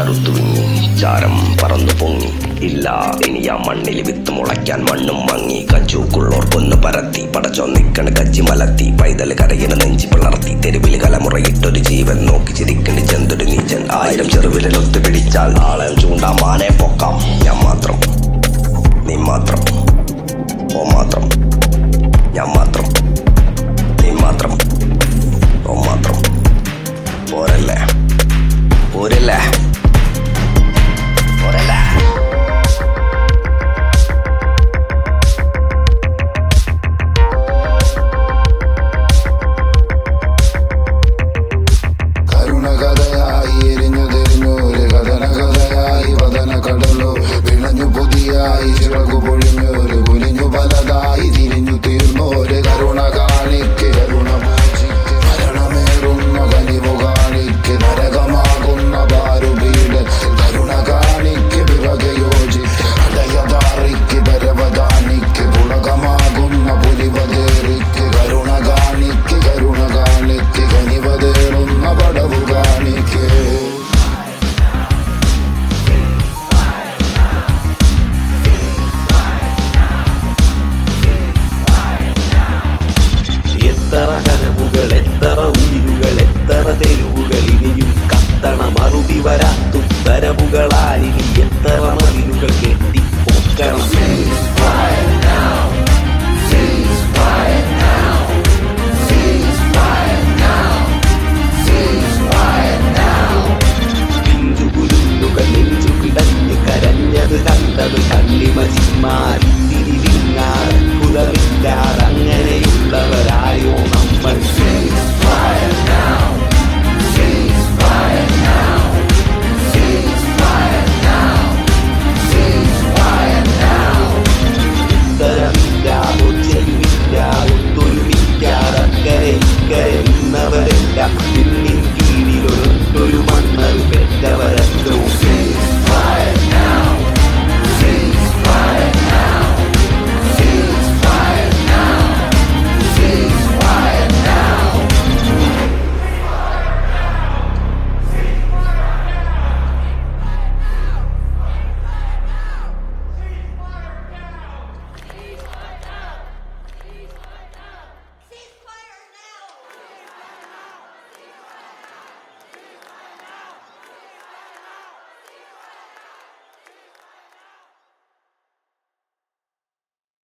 കറുത്തു വിങ്ങി ചാരം പറന്നു പൊങ്ങി ഇല്ല ഇനി ആ മണ്ണിൽ വിത്ത് മുളയ്ക്കാൻ മണ്ണും മങ്ങി കച്ചൂക്കുള്ളോർ കൊന്നു പരത്തി പടച്ചോ നിക്കണ് കച്ചി മലത്തി പൈതൽ കരയിന് നെഞ്ചി പിളർത്തി തെരുവിൽ കലമുറയിട്ടൊരു ജീവൻ നോക്കി ചിരിക്കണ്ട് ചെന്തൊരു നീച്ചൻ ആയിരം ചെറുവിലൊത്തു പിടിച്ചാൽ ആളെ ചൂണ്ടാ മാനെ പൊക്കാം ഞാൻ മാത്രം നീ മാത്രം ഓ മാത്രം ഞാൻ മാത്രം